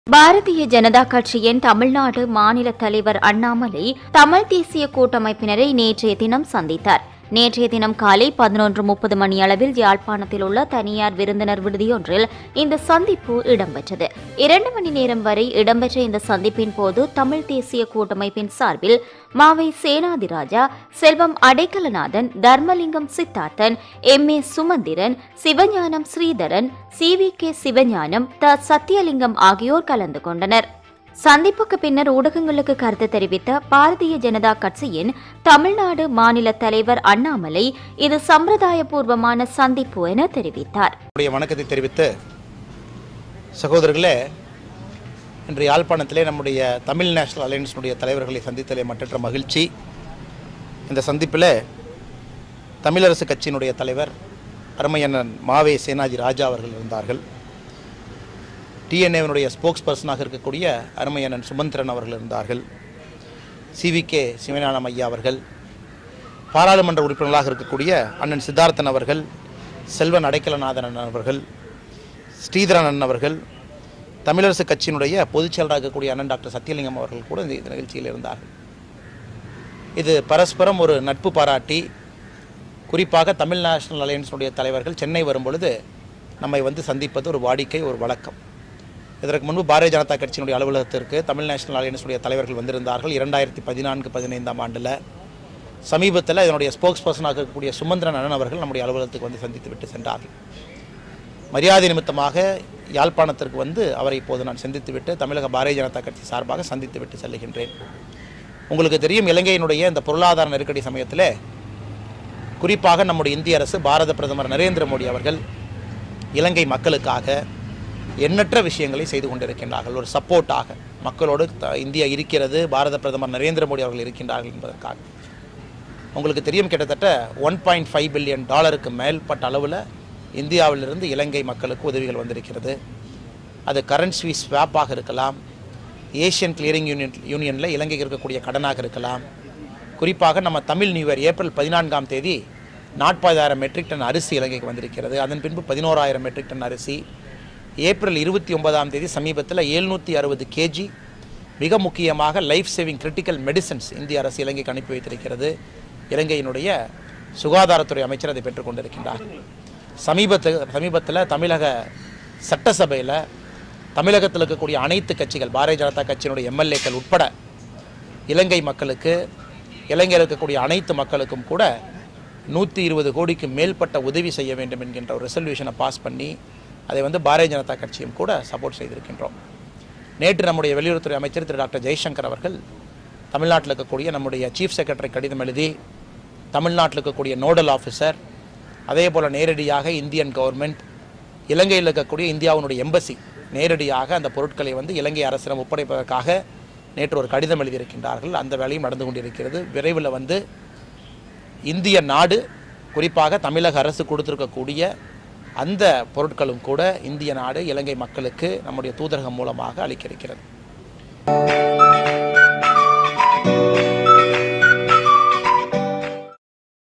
பாரதிய ஜனதா கட்சியின் தமிழ்நாடு மாநில தலைவர் அண்ணாமலை தமிழ் தேசிய கூட்டமைப்பினரை நேற்றைய தினம் சந்தித்தார் நேற்றைய தினம் காலை பதினொன்று முப்பது மணி அளவில் யாழ்ப்பாணத்தில் உள்ள தனியார் விருந்தினர் விடுதியொன்றில் இந்த சந்திப்பு இடம்பெற்றது இரண்டு மணி நேரம் வரை இடம்பெற்ற இந்த சந்திப்பின் போது தமிழ் தேசிய கூட்டமைப்பின் சார்பில் Mavai Senathirajah Selvam Adaikalanathan Dharmalingam Siddharthan M A Sumanthiran Sivagnanam Sritharan C V K Sivagnanam T Sathiyalingam ஆகியோர் கலந்து கொண்டனர் சந்திப்புக்கு பின்னர் ஊடகங்களுக்கு கருத்து தெரிவித்த பாரதிய ஜனதா கட்சியின் தமிழ்நாடு மாநில தலைவர் அண்ணாமலை இது சம்பிரதாயபூர்வமான சந்திப்பு என தெரிவித்தார் என்னுடைய வணக்கத்தை தெரிவித்து சகோதரர்களே இன்று யாழ்ப்பாணத்திலே நம்முடைய தமிழ் நேஷனல் அலையன்ஸினுடைய தலைவர்களை சந்தித்தலே மற்றற்ற மகிழ்ச்சி இந்த சந்திப்பில் தமிழரசு கட்சியினுடைய தலைவர் அருமையண்ணன் மாவே சேனாஜி ராஜா அவர்கள் இருந்தார்கள் டிஎன்ஏவினுடைய ஸ்போக்ஸ் பர்சனாக இருக்கக்கூடிய அருமையண்ணன் சுமந்திரன் அவர்கள் இருந்தார்கள் சிவிகே சிவஞானம் ஐயா அவர்கள் பாராளுமன்ற உறுப்பினர்களாக இருக்கக்கூடிய அண்ணன் சித்தார்த்தன் அவர்கள் செல்வன் அடைக்கலநாதன் அண்ணன் அவர்கள் ஸ்ரீதரன் அண்ணன் அவர்கள் தமிழரசு கட்சியினுடைய பொதுச் செயலராக இருக்கக்கூடிய அண்ணன் டாக்டர் சத்தியலிங்கம் அவர்கள் கூட இந்த இந்த நிகழ்ச்சியில் இருந்தார்கள் இது பரஸ்பரம் ஒரு நட்பு பாராட்டி குறிப்பாக தமிழ் நேஷனல் அலையன்ஸினுடைய தலைவர்கள் சென்னை வரும் பொழுது நம்மை வந்து சந்திப்பது ஒரு வாடிக்கை ஒரு வழக்கம் இதற்கு முன்பு பாரதிய ஜனதா கட்சியினுடைய அலுவலகத்திற்கு தமிழ் நேஷனல் அலையன்ஸுடைய தலைவர்கள் வந்திருந்தார்கள் இரண்டாயிரத்தி பதினான்கு பதினைந்தாம் ஆண்டில் சமீபத்தில் இதனுடைய ஸ்போக்ஸ் பர்சனாக இருக்கக்கூடிய சுமந்திரன் அண்ணன் அவர்கள் நம்முடைய அலுவலகத்துக்கு வந்து சந்தித்து விட்டு சென்றார்கள் மரியாதை நிமித்தமாக யாழ்ப்பாணத்திற்கு வந்து அவரை இப்போது நான் சந்தித்து விட்டு தமிழக பாரதிய ஜனதா கட்சி சார்பாக சந்தித்து விட்டு செல்லுகின்றேன் உங்களுக்கு தெரியும் இலங்கையினுடைய இந்த பொருளாதார நெருக்கடி சமயத்தில் குறிப்பாக நம்முடைய இந்திய அரசு பாரத பிரதமர் நரேந்திர மோடி அவர்கள் இலங்கை மக்களுக்காக எண்ணற்ற விஷயங்களை செய்து கொண்டிருக்கின்றார்கள் ஒரு சப்போர்ட்டாக மக்களோடு த- இந்தியா இருக்கிறது பாரத பிரதமர் நரேந்திர மோடி அவர்கள் இருக்கின்றார்கள் என்பதற்காக உங்களுக்கு தெரியும் கிட்டத்தட்ட ஒன் பாயிண்ட் ஃபைவ் பில்லியன் டாலருக்கு மேல்பட்ட அளவில் இந்தியாவிலிருந்து இலங்கை மக்களுக்கு உதவிகள் வந்திருக்கிறது அது கரன்சி ஸ்வாப்பாக இருக்கலாம் ஏஷியன் கிளியரிங் யூனியன் யூனியனில் இலங்கைக்கு இருக்கக்கூடிய கடனாக இருக்கலாம் குறிப்பாக நம்ம தமிழ் நியூ இயர் ஏப்ரல் பதினான்காம் தேதி நாற்பதாயிரம் மெட்ரிக் டன் அரிசி இலங்கைக்கு வந்திருக்கிறது அதன் பின்பு பதினோராயிரம் மெட்ரிக் டன் அரிசி ஏப்ரல் இருபத்தி ஒன்பதாம் தேதி சமீபத்தில் எழுநூற்றி அறுபது கேஜி மிக முக்கியமாக லைஃப் சேவிங் கிரிட்டிக்கல் மெடிசன்ஸ் இந்திய அரசு இலங்கைக்கு அனுப்பி வைத்திருக்கிறது இலங்கையினுடைய சுகாதாரத்துறை அமைச்சர் அதை பெற்றுக் கொண்டிருக்கின்றார் சமீபத்தில் சமீபத்தில் தமிழக சட்டசபையில் தமிழகத்தில் இருக்கக்கூடிய அனைத்து கட்சிகள் பாரதிய ஜனதா கட்சியினுடைய எம்எல்ஏக்கள் உட்பட இலங்கை மக்களுக்கு இலங்கையில் இருக்கக்கூடிய அனைத்து மக்களுக்கும் கூட நூற்றி இருபது கோடிக்கு மேல்பட்ட உதவி செய்ய வேண்டும் என்கின்ற ஒரு ரெசல்யூஷனை பாஸ் பண்ணி அதை வந்து பாரதிய ஜனதா கட்சியும் கூட சப்போர்ட் செய்திருக்கின்றோம் நேற்று நம்முடைய வெளியுறவுத்துறை அமைச்சர் திரு டாக்டர் ஜெய்சங்கர் அவர்கள் தமிழ்நாட்டில் இருக்கக்கூடிய நம்முடைய சீஃப் செக்ரட்டரி கடிதம் எழுதி தமிழ்நாட்டில் இருக்கக்கூடிய நோடல் ஆஃபீஸர் அதே போல் நேரடியாக இந்தியன் கவர்மெண்ட் இலங்கையில் இருக்கக்கூடிய இந்தியாவினுடைய எம்பசி நேரடியாக அந்த பொருட்களை வந்து இலங்கை அரசிடம் ஒப்படைப்பதற்காக நேற்று ஒரு கடிதம் எழுதியிருக்கின்றார்கள் அந்த வேலையும் நடந்து கொண்டிருக்கிறது விரைவில் வந்து இந்திய நாடு குறிப்பாக தமிழக அரசு கொடுத்திருக்கக்கூடிய அந்த பொருட்களும் கூட இந்திய நாடு இலங்கை மக்களுக்கு நம்முடைய தூதரகம் மூலமாக அளிக்க இருக்கிறது